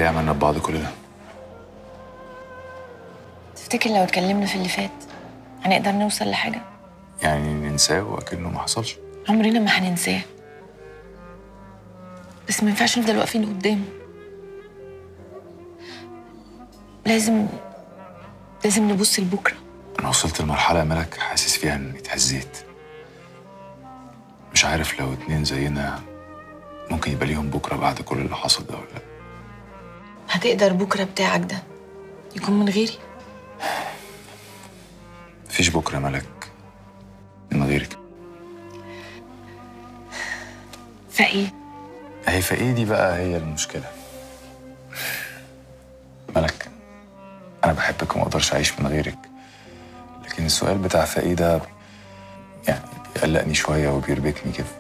ليه عملنا ببعض كل ده تفتكر لو اتكلمنا في اللي فات هنقدر نوصل لحاجة يعني ننساه وأكنه ما حصلش عمرنا ما هننساه بس ما ينفعش نفضل واقفين قدامه لازم لازم نبص لبكره أنا وصلت لمرحلة يا ملك حاسس فيها إني اتهزيت مش عارف لو اتنين زينا ممكن يبقى ليهم بكرة بعد كل اللي حصل ده ولا لأ هتقدر بكره بتاعك ده يكون من غيري مفيش بكرة يا ملك من غيرك فايه هي فايه دي بقى هي المشكلة ملك أنا بحبك وما أقدرش أعيش من غيرك لكن السؤال بتاع فايه ده يعني بيقلقني شوية وبيربكني كده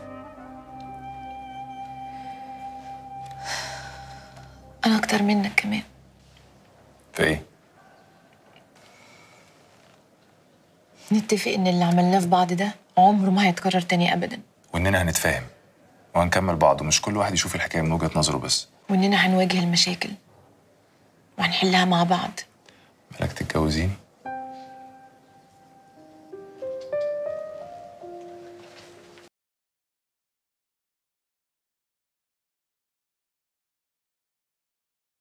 انا اكتر منك كمان فايه نتفق ان اللي عملناه في بعض ده عمره ما هيتكرر تاني ابدا وإننا هنتفاهم وهنكمل بعض ومش كل واحد يشوف الحكاية من وجهة نظره بس واننا هنواجه المشاكل وهنحلها مع بعض ملك تتجوزيني